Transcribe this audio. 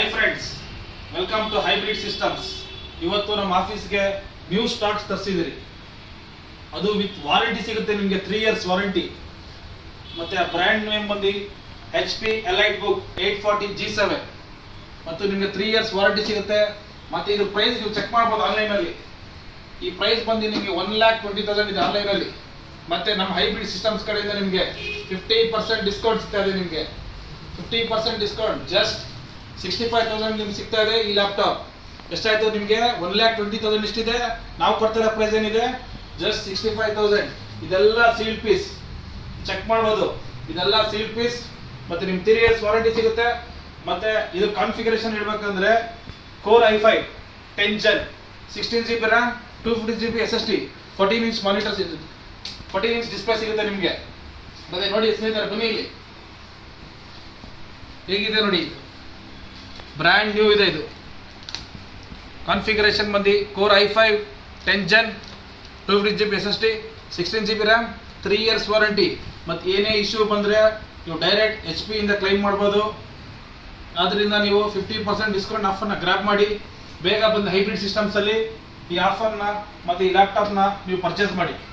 hi friends welcome to hybrid systems ಇವತ್ತು ನಮ್ಮ ಆಫೀಸ್ಗೆ ನ್ಯೂ ಸ್ಟಾಕ್ಸ್ ತರಿಸಿದಿರಿ ಅದು ವಿತ್ ವಾರಂಟಿ ಸಿಗುತ್ತೆ ನಿಮಗೆ ತ್ರೀ ಇಯರ್ಸ್ ವಾರಂಟಿ ಮತ್ತೆ ಬ್ರ್ಯಾಂಡ್ ನೇಮ್ ಬಂದು H P elite book eight forty G seven ಮತ್ತು ನಿಮಗೆ ತ್ರೀ ಇಯರ್ಸ್ ವಾರಂಟಿ ಸಿಗುತ್ತೆ ಮತ್ತೆ ಇದು ಪ್ರೈಸ್ ನೀವು ಚೆಕ್ ಮಾಡ್ಬೋದು ಆನ್ಲೈನಲ್ಲಿ ಈ ಪ್ರೈಸ್ ಬಂದು ನಿಮಗೆ ಒನ್ ಲ್ಯಾಕ್ ಟ್ವೆಂಟಿ ತೌಸಂಡ್ ಇದೆ ಆನ್ಲೈನಲ್ಲಿ ಮತ್ತೆ ನಮ್ಮ ಹೈಬ್ರಿಡ್ ಸಿಸ್ಟಮ್ಸ್ ಕಡೆಯಿಂದ ನಿಮಗೆ ಫಿಫ್ಟಿ ಪರ್ಸೆಂಟ್ ಡಿಸ್ಕೌಂಟ್ ಸಿಗ್ತಾ ಇದೆ ನಿಮಗೆ fifty percent discount just sixty five thousand ನಿಮ್ಗೆ ಸಿಗ್ತಾ ಇದೆ ಈ ಲ್ಯಾಪ್ಟಾಪ್ ಎಷ್ಟಾಯ್ತು ನಿಮಗೆ ಒನ್ ಲ್ಯಾಕ್ ಟ್ವೆಂಟಿ ತೌಸಂಡ್ ಇಷ್ಟಿದೆ ನಾವು ಕೊಡ್ತಿರೋ ಪ್ರೈಸ್ ಏನಿದೆ ಜಸ್ಟ್ ಸಿಕ್ಸ್ಟಿ ಫೈವ್ ತೌಸಂಡ್ ಇದೆಲ್ಲ ಸೀಲ್ ಪೀಸ್ ಚೆಕ್ ಮಾಡ್ಬೋದು ಇದೆಲ್ಲ ಸೀಲ್ ಪೀಸ್ ಮತ್ತೆ ನಿಮ್ ತ್ರೀ ಇಯರ್ಸ್ ವಾರಂಟಿ ಸಿಗುತ್ತೆ ಮತ್ತೆ ಇದು ಕಾನ್ಫಿಗರೇಷನ್ ಇಡ್ಬೇಕಂದ್ರೆ core i five ten gen sixteen G B RAM two fifty G B S S D fourteen inch monitor ಸಿಗುತ್ತೆ ಫೋರ್ಟೀನ್ ಇಂಚ್ ಡಿಸ್ಪ್ಲೇ ಸಿಗುತ್ತೆ ನಿಮಗೆ ಮತ್ತೆ ನೋಡಿ ಸ್ನೇಹಿತರೆ ಬನ್ನಿ ಇಲ್ಲಿ ಹೇಗಿದೆ ನೋಡಿ ಬ್ರ್ಯಾಂಡ್ ನ್ಯೂ ಇದೆ ಇದು ಕಾನ್ಫಿಗರೇಷನ್ ಬಂದು core i five ten gen two fifty G B S S D sixteen G B RAM three years warranty ಮತ್ತು ಏನೇ ಇಶ್ಯೂ ಬಂದರೆ ನೀವು ಡೈರೆಕ್ಟ್ ಎಚ್ ಪಿ ಇಂದ ಕ್ಲೈಮ್ ಮಾಡ್ಬೋದು ಆದ್ದರಿಂದ ನೀವು ಫಿಫ್ಟಿ ಪರ್ಸೆಂಟ್ ಡಿಸ್ಕೌಂಟ್ ಆಫರ್ನ ಗ್ರ್ಯಾಬ್ ಮಾಡಿ ಬೇಗ ಬಂದು ಹೈಬ್ರಿಡ್ ಸಿಸ್ಟಮ್ಸಲ್ಲಿ ಈ ಆಫರ್ನ ಮತ್ತು ಈ ಲ್ಯಾಪ್ಟಾಪ್ನ ನೀವು ಪರ್ಚೇಸ್ ಮಾಡಿ